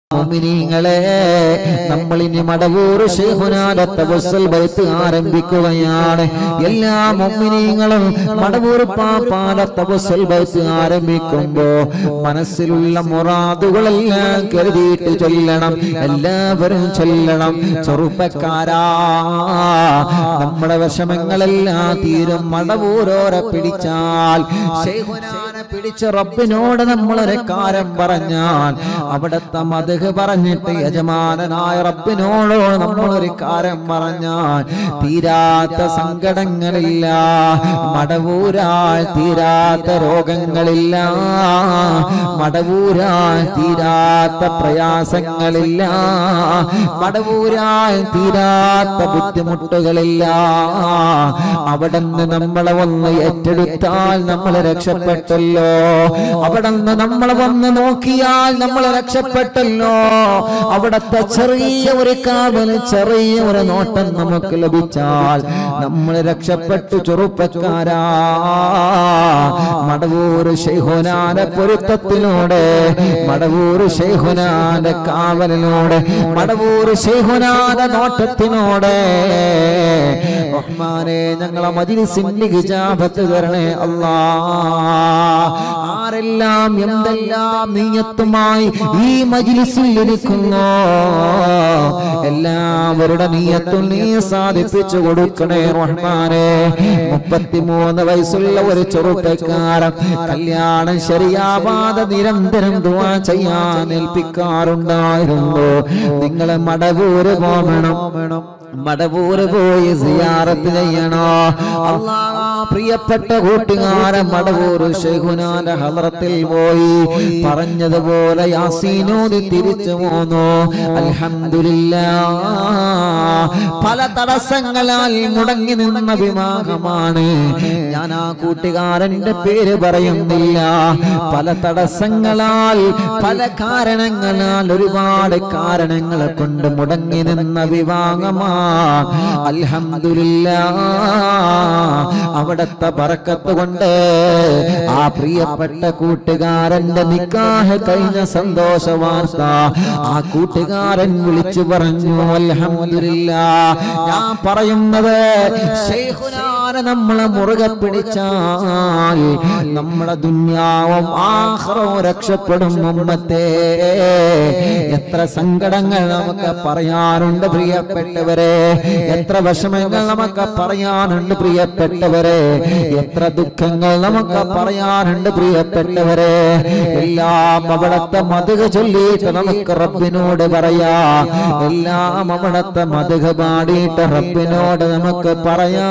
മുഅ്മിനീങ്ങളെ നമ്മൾ ഇനി മടവൂർ ശൈഖുനാന്റെ തവസ്സുൽ ബൈത്ത് ആരംഭിക്കുകയാണ് എല്ലാ മുഅ്മിനീങ്ങളും മടവൂർ പാപ്പാന്റെ തവസ്സുൽ ബൈത്ത് ആരംഭിക്കുമ്പോ മനസ്സിലുള്ള മുറാദുകളെല്ലാം കരുതിയിട്ട് ചൊല്ലണം എല്ലാവരും ചൊല്ലണം ചെറുപ്പക്കാരാ നമ്മുടെ വിഷമങ്ങളെല്ലാം തീരും മടവൂരോരെ പിടിച്ചാൽ ശൈഖുനാനെ പിടിച്ച റബ്ബിനോട് നമ്മളൊരു കാര്യം പറഞ്ഞാൽ അവിടത്തെ മതക് പറഞ്ഞിട്ട് യജമാനനായ റബ്ബിനോടോ നമ്മളൊരു കാര്യം പറഞ്ഞാൽ തീരാത്ത സങ്കടങ്ങളില്ല മടവൂരാൽ തീരാത്ത രോഗങ്ങളില്ല മടവൂരാൽ തീരാത്ത പ്രയാസങ്ങളില്ല മടവൂരാൽ തീരാത്ത ബുദ്ധിമുട്ടുകളില്ല അവിടെ നിന്ന് നമ്മളെ ഒന്ന് ഏറ്റെടുത്താൽ നമ്മൾ രക്ഷപ്പെട്ടല്ലോ അവിടെ നിന്ന് നമ്മളെ വന്ന് നോക്കിയാൽ നമ്മൾ രക്ഷപ്പെട്ടല്ലോ അവിടത്തെ ചെറിയ ഒരു കാവൽ ചെറിയ ഒരു നോട്ടം നമുക്ക് ലഭിച്ചാൽ നമ്മൾ രക്ഷപ്പെട്ടു ചെറുപ്പക്കാരാ മടവൂർ ശൈഹുനാന്റെ പൊരുത്തത്തിലൂടെ മടവൂർ ശൈഹുനാന്റെ കാവലിലൂടെ മടവൂർ ശൈഹുനാന്റെ നോട്ടത്തിനോടെ റഹ്മാനെ ഞങ്ങളെ മജിലിസിന്റെ ഹിജാബത്ത് തരണേ അല്ലാ ആരെല്ലാം എന്തെല്ലാം നീയത്തുമായി ഈ മജിലിസിൽ ഇരിക്കുന്നു എല്ലാവരുടെ നീയത്തും നീ സാധിപ്പിച്ചു കൊടുക്കണേ റഹ്മാനെ മുപ്പത്തിമൂന്ന് വയസ്സുള്ള ഒരു ചെറുപ്പക്കാരൻ കല്യാണം ശരിയാവാതെ നിരന്തരം ദുആ ചെയ്യാൻ ഏൽപ്പിക്കാറുണ്ടായിരുന്നു നിങ്ങളെ മടവൂര് പോകണം മടവൂര് പോയി സിയാറത്ത് ചെയ്യണോ അല്ലാ പ്രിയപ്പെട്ട കൂട്ടുകാരൻ മടവൂർ ഷെഹുനാന്റെ ഹലറത്തിൽ പോയി പറഞ്ഞതുപോലെ യാസീനോദി തിരിച്ചു പോന്നു അൽഹംദുലില്ല പല തടസ്സങ്ങളാൽ മുടങ്ങി നിന്ന വിവാഹമാണ് ഞാൻ ആ കൂട്ടുകാരന്റെ പേര് പറയുന്നില്ല പല തടസ്സങ്ങളാൽ പല കാരണങ്ങളാൽ ഒരുപാട് കാരണങ്ങളെ കൊണ്ട് മുടങ്ങി നിന്ന വിവാഹമാണ് അൽഹംദുലില്ല അവിടത്തെ പറക്കത്ത് കൊണ്ട് ആ പ്രിയപ്പെട്ട കൂട്ടുകാരന്റെ നിക്കാഹ് കഴിഞ്ഞ സന്തോഷ വാർത്ത ആ കൂട്ടുകാരൻ വിളിച്ചു പറഞ്ഞു അൽഹംദുലില്ല ഞാൻ പറയുന്നത് ശൈഖുനാനെ നമ്മളെ മുറുകെ പിടിച്ചാൽ നമ്മുടെ ദുന്യാവും ആഹ്റവും രക്ഷപ്പെടും ഉമ്മത്തെ എത്ര സങ്കടങ്ങൾ നമുക്ക് പറയാനുണ്ട് പ്രിയപ്പെട്ടവരെ എത്ര വിഷമങ്ങൾ നമുക്ക് പറയാനുണ്ട് പ്രിയപ്പെട്ടവരെ എത്ര ദുഃഖങ്ങൾ നമുക്ക് പറയാനുണ്ട് പ്രിയപ്പെട്ടവരെ എല്ലാം അവിടത്തെ മതുക ചൊല്ലിയിട്ട് നമുക്ക് റബ്ബിനോട് പറയാ എല്ലാം അവിടത്തെ മതുക പാടിയിട്ട് റബ്ബിനോട് നമുക്ക് പറയാ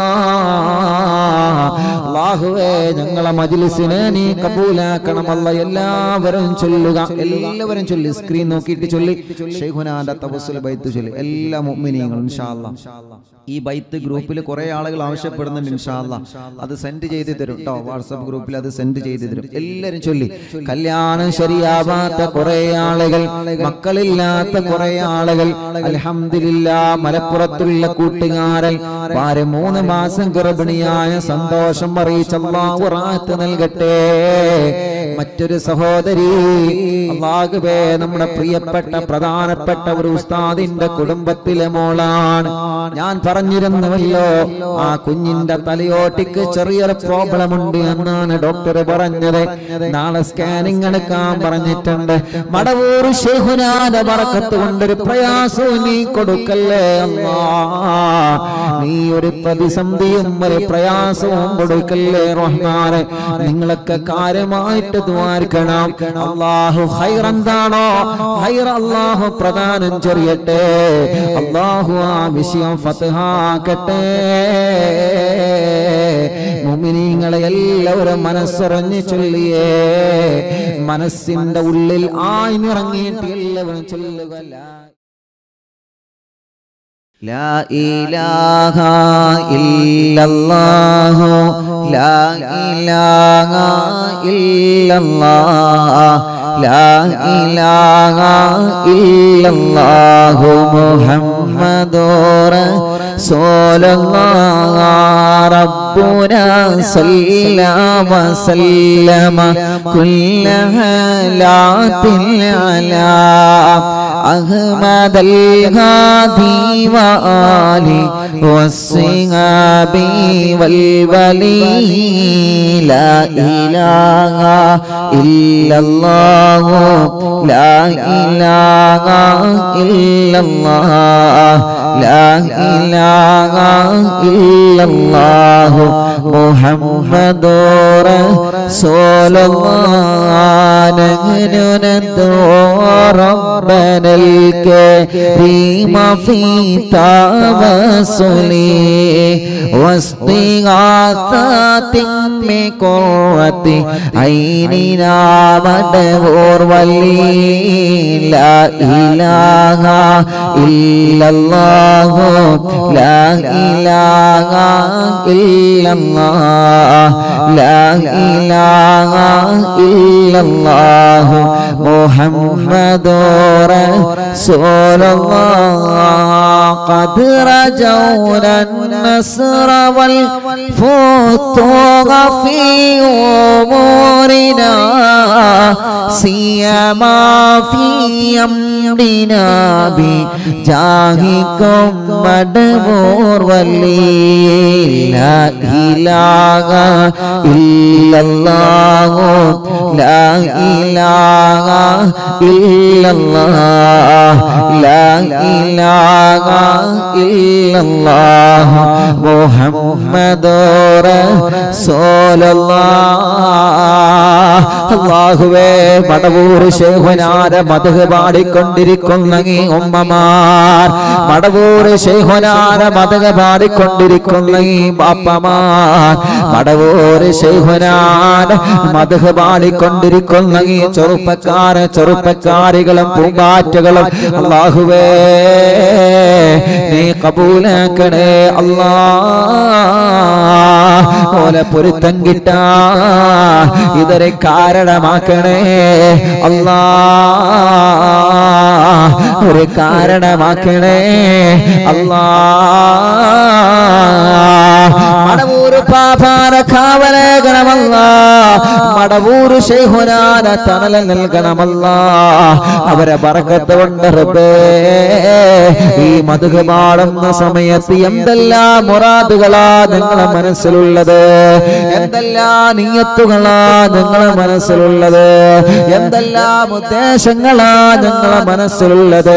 അല്ലാഹുവേ ഞങ്ങളെ മജ്ലിസിനെ നീ കബൂലാക്കണമല്ല എല്ലാവരും ചൊല്ലുക എല്ലാവരും ചൊല്ലി സ്ക്രീൻ നോക്കിയിട്ട് ചൊല്ലി ഷെയ്ഖുനാന്റെ തവസ്സുൽ ബൈത്ത് ചൊല്ലി എല്ലാ മുഅ്മിനീങ്ങളും ഇൻഷാ അല്ലാ ഈ ബൈത്ത് ഗ്രൂപ്പിൽ കുറെ ആളുകൾ ആവശ്യപ്പെടുന്നുണ്ട് ഇൻഷാ അല്ലാ അത് സെൻഡ് ചെയ്ത് തരും കേട്ടോ വാട്സപ്പ് ഗ്രൂപ്പിൽ അത് സെൻഡ് ചെയ്ത് തരും എല്ലാവരും ചൊല്ലി കല്യാണം ശരിയാവാത്ത കുറെ ആളുകൾ മക്കളില്ലാത്ത കുറെ ആളുകൾ അൽഹംദുലില്ലാ മലപ്പുറത്തുള്ള കൂട്ടുകാരൻ ഭാര്യ മൂന്ന് മാസം ഗർഭിണിയായ സന്തോഷം അറിയിച്ച അല്ലാഹു റാഹത്ത് നൽകട്ടെ മറ്റൊരു സഹോദരി അള്ളാഹുവേ നമ്മുടെ പ്രിയപ്പെട്ട പ്രധാനപ്പെട്ട ഒരു ഉസ്താദിന്റെ കുടുംബത്തിലെ മോളാണ് ഞാൻ പറഞ്ഞിരുന്നുവല്ലോ ആ കുഞ്ഞിന്റെ തലയോട്ടിക്ക് ചെറിയൊരു പ്രോബ്ലം ഉണ്ട് എന്നാണ് ഡോക്ടർ പറഞ്ഞത് നാളെ സ്കാനിങ് എടുക്കാൻ പറഞ്ഞിട്ടുണ്ട് മടവൂർ ഷെഹുനാഥ പറക്കത്ത് കൊണ്ടൊരു പ്രയാസവും നീ കൊടുക്കല്ലേ അല്ലാ നീ ഒരു പ്രതിസന്ധിയും ഒരു പ്രയാസവും കൊടുക്കല്ലേ റഹ്മാനെ നിങ്ങളൊക്കെ കാര്യമായിട്ട് ദ്വാരിക്കണം അള്ളാഹു ഹൈർ എന്താണോ ഹൈർ അള്ളാഹു പ്രധാനം ചൊരിയട്ടെ അള്ളാഹു ആ വിഷയം ഫത്ഹാക്കട്ടെ മുമിനീങ്ങളെ എല്ലാവരും മനസ്സറിഞ്ഞ് ചൊല്ലിയേ മനസ്സിന്റെ ഉള്ളിൽ ആയിന്നിറങ്ങിയിട്ട് എല്ലാവരും ചൊല്ലുക لا إله إلا الله لا إله إلا الله لا إله إلا الله محمد رسول الله ربنا صلى وسلم كل هالات على أحمد الهادي وآله والصحاب والولي لا إله إلا الله لا إله إلا الله لا إله إلا الله محمد رسول الله نحن ندعو ربنا الكريم في توسله واستغاثة من قرة عيننا مدبور ولي لا إله إلا الله لا إله إلا الله لا إله إلا الله محمد رسول الله قد رجونا النصر والفتوح في أمورنا سيما في أمرنا بجاهكم مدبور ولي لا إله إلا الله لا إله إلا الله لا إله إلا الله محمد رسول الله അള്ളാഹുവേ മടവൂർ ശേഖനാര മധു പാടിക്കൊണ്ടിരിക്കുന്ന ഈ ഉമ്മമാർ മടവൂർ ശേഖനാര മധു പാടിക്കൊണ്ടിരിക്കുന്ന ഈ ബാപ്പമാർ മടവൂർ ശേഖനാര മധു പാടിക്കൊണ്ടിരിക്കുന്ന ഈ ചെറുപ്പക്കാര ചെറുപ്പക്കാരികളും പൂമ്പാറ്റകളും അള്ളാഹുവേ നീ കബൂലാക്കണേ അല്ലാ ഓലെ പൊരുത്തം കിട്ടാ ഇതൊരു കാരണമാക്കണേ അല്ലാ ഒരു കാരണമാക്കണേ അല്ലാ മടവൂര് പാപാര കാവലേകണമല്ല മടവൂര് ശൈഹുനാന തണല നൽകണമല്ല അവരെ പറക്കത്ത് കൊണ്ട് റബ്ബേ ഈ മധുക പാടുന്ന സമയത്ത് എന്തെല്ലാം മുറാദുകളാ നിങ്ങളെ മനസ്സിലുള്ളത് എന്തെല്ലാം നീയത്തുകളാ നിങ്ങളെ മനസ്സിലുള്ളത് എന്തെല്ലാം ഉദ്ദേശങ്ങളാ നിങ്ങളെ മനസ്സിലുള്ളത്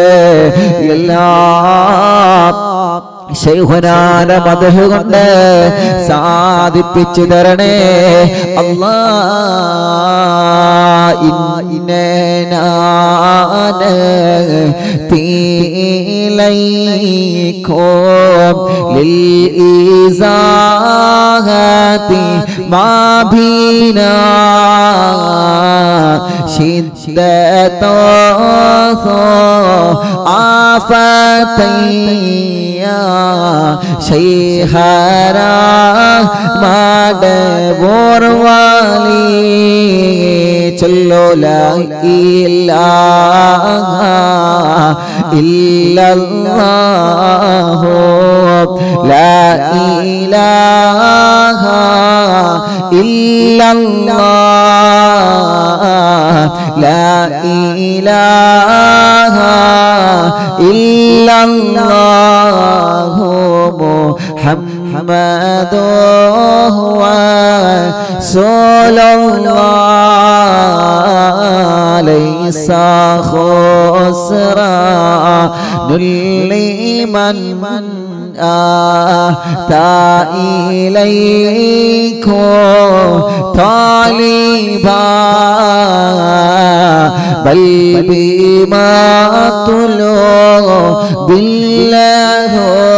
എല്ലാം ശൈഹുനാന മധു കൊണ്ട് സാധിപ്പിച്ചു തരണേ അല്ലാ ഇന്നേനാന തീലൈക്കോം للإزاغة ما بينا شدة ആഫത്തയ്യ ശൈഹരാ മാടബോർവാലി ചൊല്ലോ ലാ ഇലാഹ ഇല്ലല്ലാഹു ലാ ഇലാഹ ഇല്ലല്ലാഹ് ലാ ഇലാഹ ഇല്ലല്ലാഹു മുഹമ്മദു റസൂലുള്ളാഹ് ലൈസ خسران لمن آتى إليكم طالبا بل بما طلوا بالله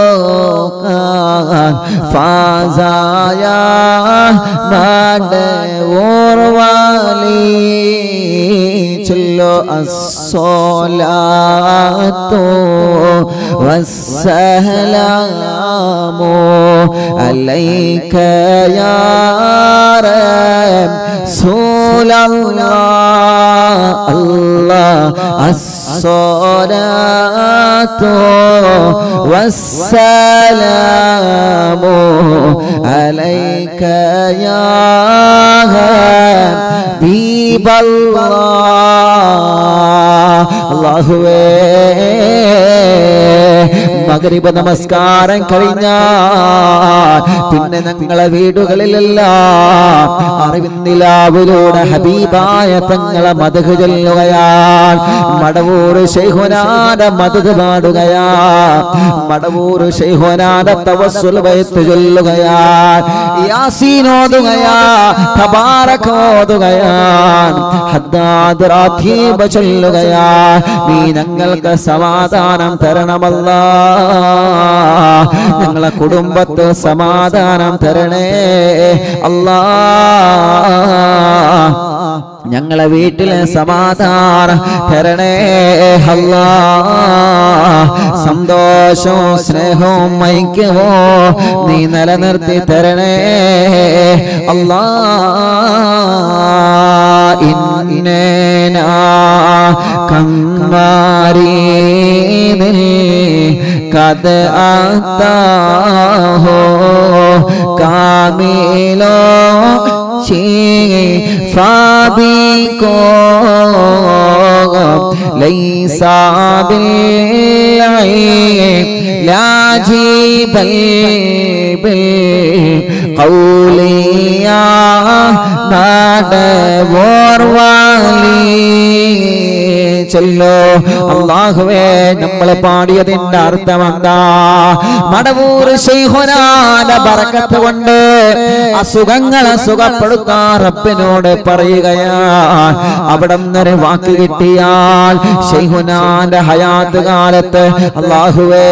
قد فاز يا مدور ولي ചൊല്ലോ അസ്സലാത്തു വസ്സലാമു അലൈക യാ റസൂലല്ലാഹ് അല്ലാഹ് الصلاة والسلام عليك يا حبيب الله الله മകരിബ നമസ്കാരം കഴിഞ്ഞാൽ പിന്നെ ഞങ്ങളെ വീടുകളിലെല്ലാം അറിവിന്ദിലാവിലൂടെ ഹബീബായ തങ്ങളെ മതക് ചൊല്ലുകയാൽ മടവൂർ ശൈഹുനാന്റെ മതക് പാടുകയാൽ മടവൂർ ശൈഹുനാന്റെ തവസ്സുൽ ബൈത്ത് ചൊല്ലുകയാൽ യാസീനോതുകയാ തബാറക ഓതുകയാൻ ഹദ്ദാദ് റാത്തീബ ചൊല്ലുകയാ നീ ഞങ്ങൾക്ക് സമാധാനം തരണമല്ല ഞങ്ങളെ കുടുംബത്ത് സമാധാനം തരണേ അല്ലാ ഞങ്ങളെ വീട്ടിലെ സമാധാനം തരണേ അല്ലാ സന്തോഷവും സ്നേഹവും ഐക്യവോ നീ നിലനിർത്തി തരണേ അല്ലാ ഇന്നേനാ കമ്മാരീനിൽ കഥ ആത്താഹോ കാമിലോ ഫാബിക്കോ ليس بالعين لا جبل بالقول يا നാടവോർ ചൊല്ലോ അള്ളാഹുവേ നമ്മൾ പാടിയതിന്റെ അർത്ഥം എന്താ മടവൂർ ശൈഹുനാന്റെ ബറക്കത്ത് കൊണ്ട് അസുഖങ്ങളെ സുഖപ്പെടുത്താൻ റബ്ബിനോട് പറയുകയാ അവിടെ നിന്നൊരു വാക്ക് കിട്ടിയാൽ ശൈഹുനാന്റെ ഹയാത്ത് കാലത്ത് അള്ളാഹുവേ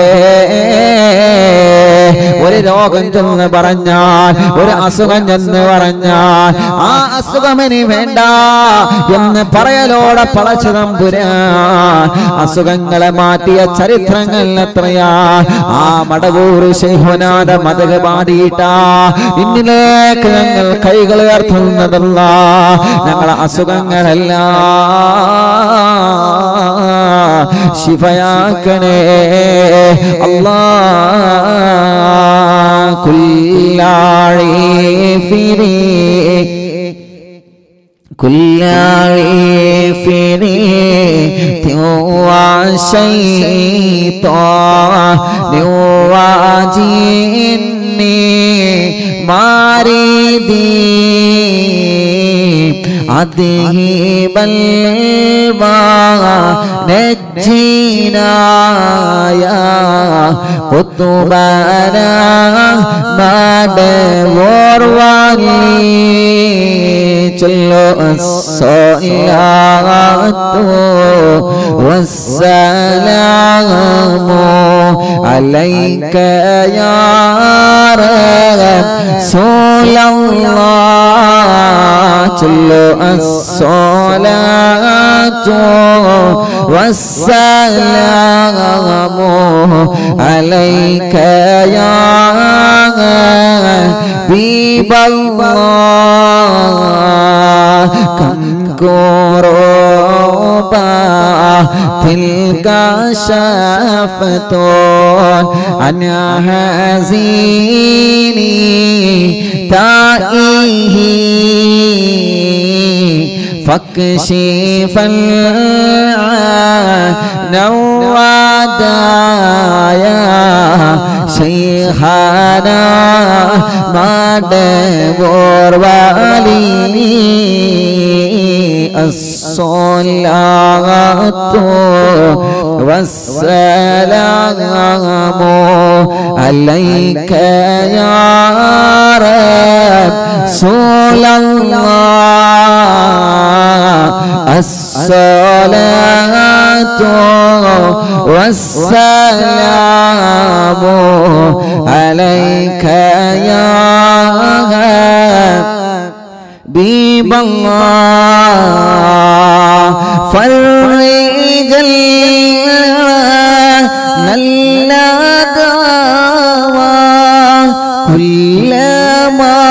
ഒരു രോഗം ചെന്ന് പറഞ്ഞാൽ ഒരു അസുഖം ചെന്ന് പറഞ്ഞാൽ ആ അസുഖം ഇനി വേണ്ട എന്ന് പറയലോടെ പളച്ചതം പുരാ അസുഖങ്ങളെ മാറ്റിയ ചരിത്രങ്ങൾ എത്രയാ ആ മടവൂർ ശൈഹുനാഥ മതക പാടിയിട്ടാ ഇന്നിലേക്ക് ഞങ്ങൾ കൈകൾ ഉയർത്തുന്നതല്ല ഞങ്ങളെ അസുഖങ്ങളെല്ലാം ശിവയാക്കണേ അല്ലാ കുല്ലാഴി ഫിരി كل عيفني توى شيطان يواجهني ماردي أذهب البا نجينا يا قطبنا مدور ولي ചൊല്ലോ അസ്സലാത്തു വസ്സലാമു അലൈക യാ റസൂലല്ലാഹ് ചൊല്ലോ അസ്സലാത്തു വസ്സലാമു അലൈക യാ ഹബീബല്ലാഹ് كم كروبا تلك شافة عن حزيني تائه فاكشف النوادايا شيخنا مدبور والي الصلاة والسلام عليك يا رسول الله الصلاة والسلام عليك يا حبيب الله فرج كل ما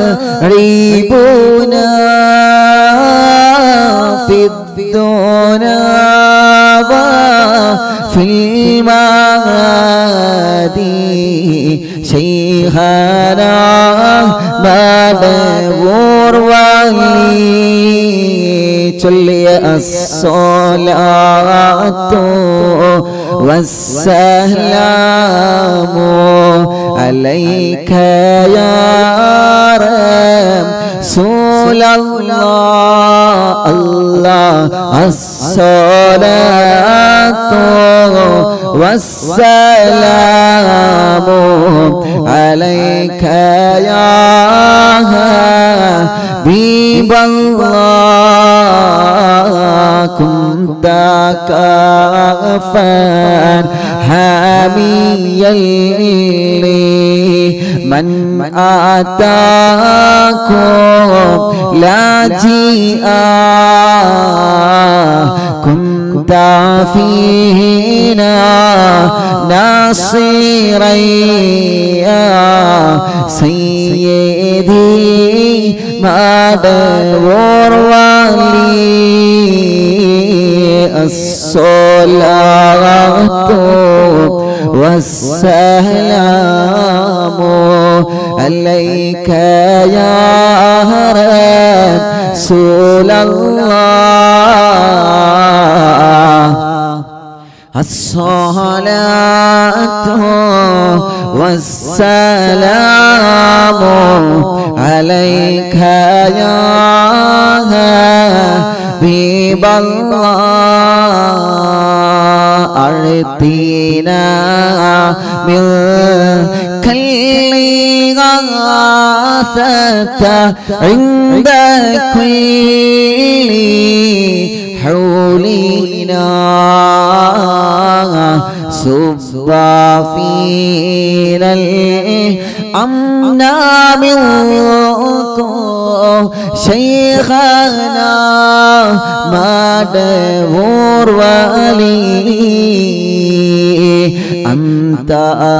يعيبنا في الدنيا في المهدي شيخنا مدبور ولي تلي الصلاة والسلام عليك يا رسول الله الله الصلاة والسلام عليك يا حبيب الله كنت كافا حاميا لي من آتاكم لا جيئا كنت فينا ناصرا يا سيدي ما دور ولي الصلاة والسلام عليك يا رسول الله الصلاة والسلام عليك يا حبيب الله أعطينا من كل غاثة عند كل حولنا صب فينا الأمن منكم شيخنا مدبور ولي أنت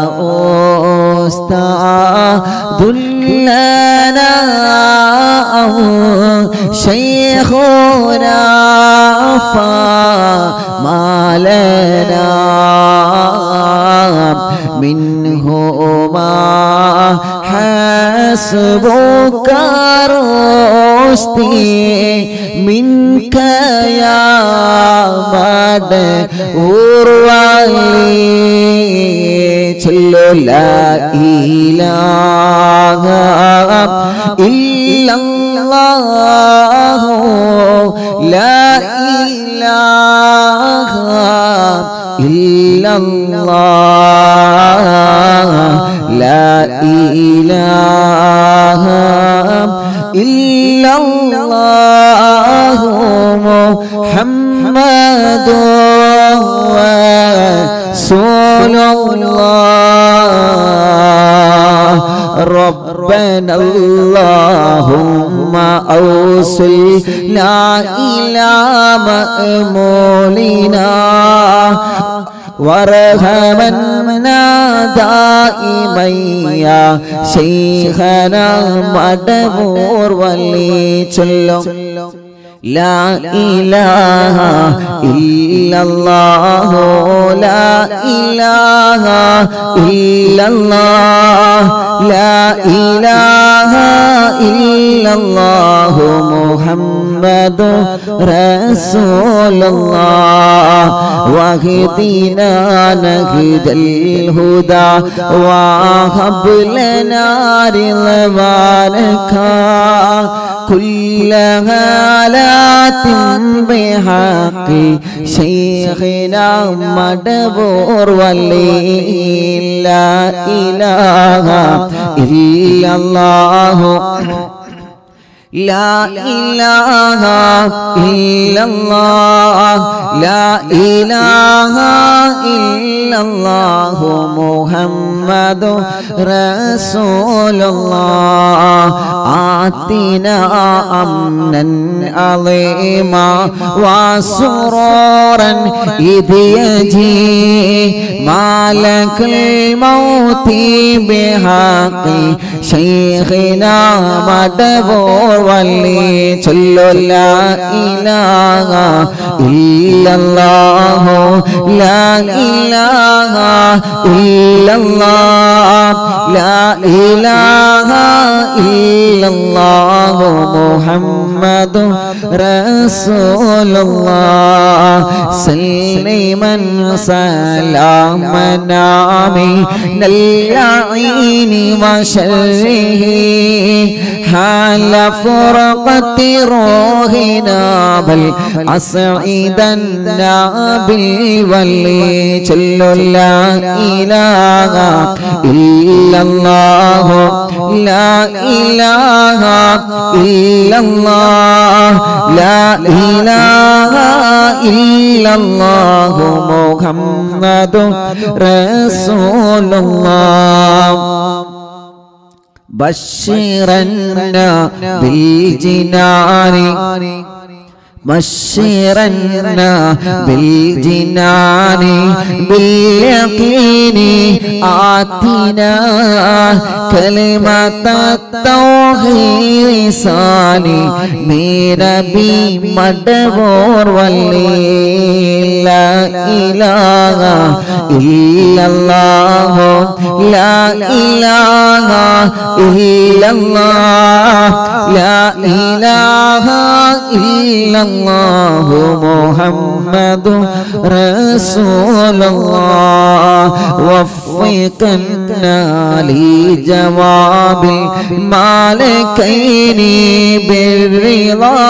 أستاذ لنا شيخنا فما لنا منهما حسبك رشدي منك يا مدور ولي صلوا لا إله إلا الله لا إله إلا الله لا إله إلا الله محمد رسول الله ربنا اللهم أوصلنا إلى مأمولنا وارحمنا دائما يا شيخنا مدبور ولي چلو لا إله إلا الله لا إله إلا الله لا إله إلا الله محمد رسول الله واهدنا نهج الهدى وهب لنا رضوانك كل هالات بحق شيخنا مدبور ولي لا إله إلا الله لا إله إلا الله لا إله إلا الله محمد رسول الله آتنا أمنا عظيما وسرورا إذ يجي مالك الموت بحق شيخنا مدبور ولي صلوا لا إله إلا ഇല്ലല്ലാഹു ലാ ഇലാഹ ഇല്ലല്ലാഹ് ലാ ഇലാഹ ഇല്ലല്ലാഹു മുഹമ്മദു റസൂലുള്ളാഹ് സല്ലിമൻ സലാമനാമി നൽഈനി വശൽഹി حال فرقة روحنا بل أسعدنا بالولي جل لا إله إلا الله لا إله إلا الله لا إله إلا الله محمد رسول الله بشرنا بالجنان بشرنا بالجنان باليقين آتنا كلمة التوحيد لساني मेरा भी मडबोर वली ला इलाहा इल्लल्लाह ला इलाहा इल्लल्लाह ला इलाहा इल्लल्लाह मुहम्मद رسول الله وفقنا لجواب المالكين بالرضا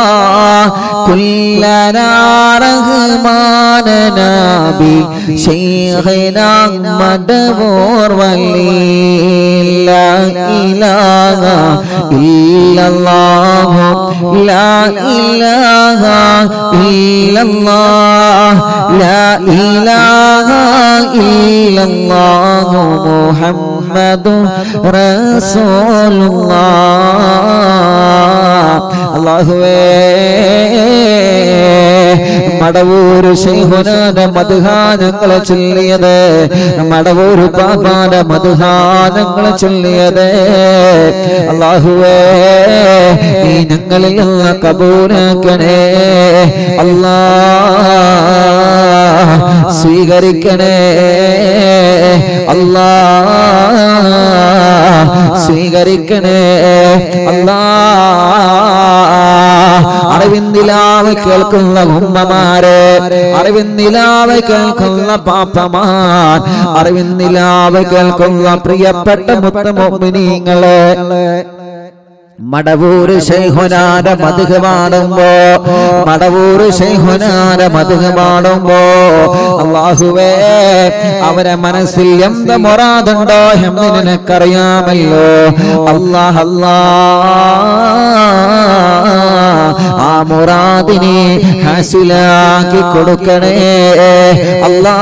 كلنا رحماننا بشيخنا مدبور ولي لا إله إلا الله لا إله إلا الله لا إله إلا الله محمد رسول الله الله മടവൂര് ശൈഹുനാന്റെ മധുഹാനങ്ങളെ ചൊല്ലിയത് മടവൂര് പാപാന മധുഹാനങ്ങളെ ചൊല്ലിയത് അള്ളാഹുവേ നീ ഞങ്ങളിൽ നിന്ന് കബൂലാക്കണേ അല്ലാ സ്വീകരിക്കണേ അല്ലാ സ്വീകരിക്കണേ അല്ലാ അറിവിന്ദിലാവ് കേൾക്കുന്ന ഉമ്മമാരെ അറിവിന്ദിലാവ് കേൾക്കുന്ന പാപ്പമാർ അറിവിന്ദിലാവ് കേൾക്കുന്ന പ്രിയപ്പെട്ട മുത്തമൊമിനീങ്ങളെ മടവൂര് ശൈഹുനാര മധുക പാടുമ്പോ മടവൂര് ശൈഹുനാര മധുക പാടുമ്പോ അള്ളാഹുവേ അവരെ മനസ്സിൽ എന്ത് മൊറാതുണ്ടോ എന്ന് നിനക്കറിയാമല്ലോ അല്ലാഹ് അല്ലാ ആ മുറാദിനെ ഹാസിലാക്കി കൊടുക്കണേ അല്ലാ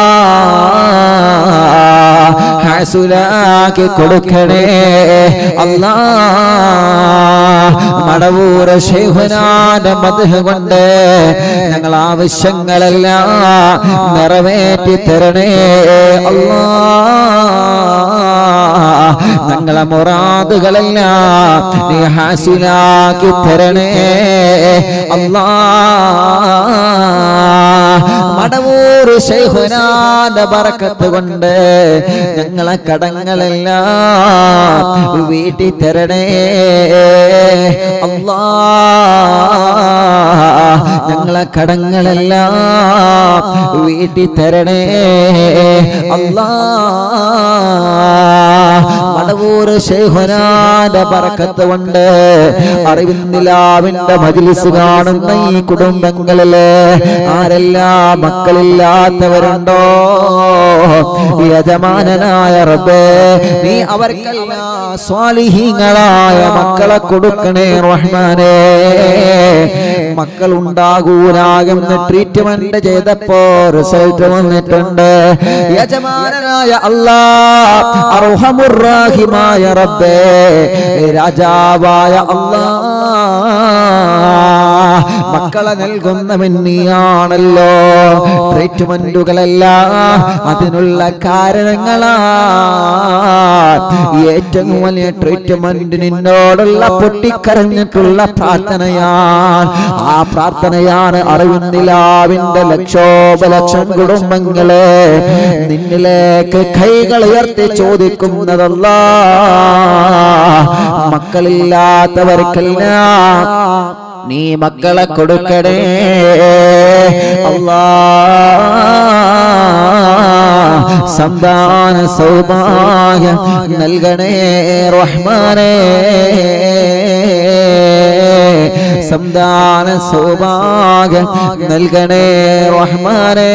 ഹാസുലാക്കി കൊടുക്കണേ അല്ലാ മടവൂര ശേഖനാന്റെ മധു കൊണ്ട് ഞങ്ങൾ ആവശ്യങ്ങളെല്ലാം നിറവേറ്റി തരണേ അല്ലാ ഞങ്ങളെ മുറാദുകളെല്ലാം നീ ഹാസിലാക്കി തരണേ അല്ലാ മടവൂർ ശൈഹുനാന്റെ ബറക്കത്ത് കൊണ്ട് ഞങ്ങളെ കടങ്ങളെല്ലാം വീട്ടി തരണേ അല്ലാ ഞങ്ങളെ കടങ്ങളെല്ലാം വീട്ടി തരണേ അല്ലാ മടവൂർ ശൈഹുനാന്റെ ബറക്കത്ത് കൊണ്ട് അറിവിന്ദിലാവിന്റെ മജിലിസ് കാണുന്ന ഈ കുടുംബങ്ങളില് ആരെല്ലാം മക്കളില്ലാത്തവരുണ്ടോ യജമാനനായ റബ്ബേ നീ അവർക്കെല്ലാം സ്വാലിഹീങ്ങളായ മക്കളെ കൊടുക്കണേ റഹ്മാനേ മക്കൾ ഉണ്ടാകൂലാകുന്ന ട്രീറ്റ്മെന്റ് ചെയ്തപ്പോ റിസൾട്ട് വന്നിട്ടുണ്ട് യജമാനനായ അല്ലാ അർഹമുറാഹിമായ റബ്ബേ രാജാവായ അല്ലാ മക്കളെ നൽകുന്നവൻ നീയാണല്ലോ ട്രീറ്റ്മെന്റുകളല്ല അതിനുള്ള കാരണങ്ങളാ ഏറ്റവും വലിയ ട്രീറ്റ്മെന്റ് നിന്നോടുള്ള പൊട്ടിക്കരഞ്ഞിട്ടുള്ള പ്രാർത്ഥനയാണ് ആ പ്രാർത്ഥനയാണ് അറിവുന്നിലാവിന്റെ ലക്ഷോപലക്ഷം കുടുംബങ്ങളെ നിന്നിലേക്ക് കൈകൾ ഉയർത്തി ചോദിക്കുന്നതല്ല മക്കളില്ലാത്തവർക്കെല്ലാം നീ മക്കളെ കൊടുക്കണേ അല്ലാ സന്താന സൗഭാഗ്യം നൽകണേ റഹ്മാനേ സന്താന സൗഭാഗ്യം നൽകണേ റഹ്മാനേ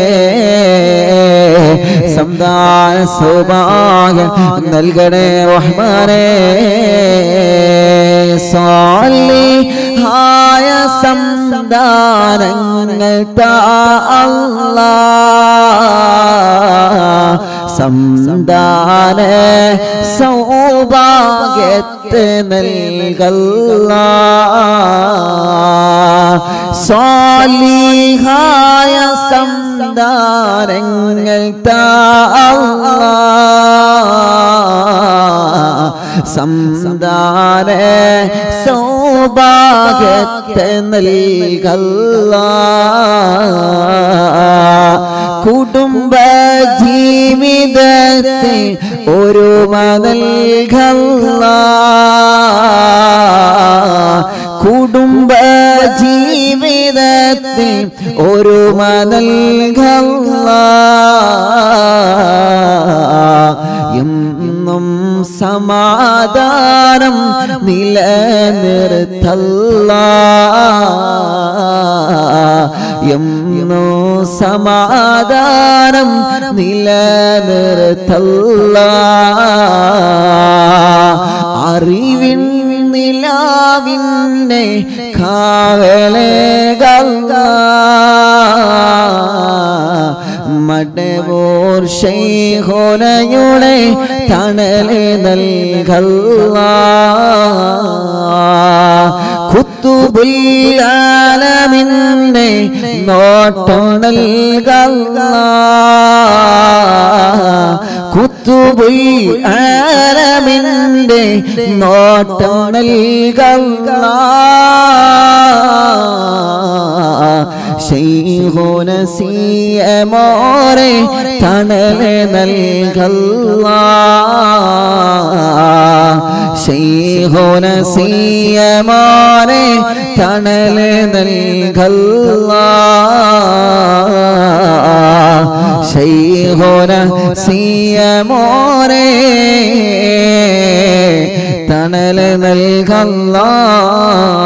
സന്താന സൗഭാഗ്യം നൽകണേ റഹ്മാനേ സാലിഹായ സന്താനങ്ങൾ താ അല്ലാ സംദാന സൗഭാഗ്യത്തെ നൽകല്ല സ്വാലിഹായ സംദാനങ്ങൾ താ സംദാന സൗഭാഗ്യത്തെ നൽകല്ല കുടുംബ ജീവിതത്തെ ഒരു നൽകല്ല കുടുംബ ജീവിതത്തെ ഒരു നൽകല്ല എന്നും സമാധാനം നിലനിർത്തല്ല എന്നു സമാധാനം നിലനിർത്തല്ല അറിവിൻ നിലാവിന്നെ കാവലേ മടവോർ ശൈഹോനയുടെ തണലെ നൽകല്ല കുത്തുബുല്ലാലമിന്നെ നോട്ടം നൽകല്ല കുത്തുബുൽ ആലമിന്റെ നോട്ടം നൽകല്ല ശൈഹോന സിയമോരെ തണലെ നൽകല്ല ശൈഹോന സിയമോരെ തണലെ നൽകല്ല ശൈഹോന സിയമോരെ തണല് നൽകല്ല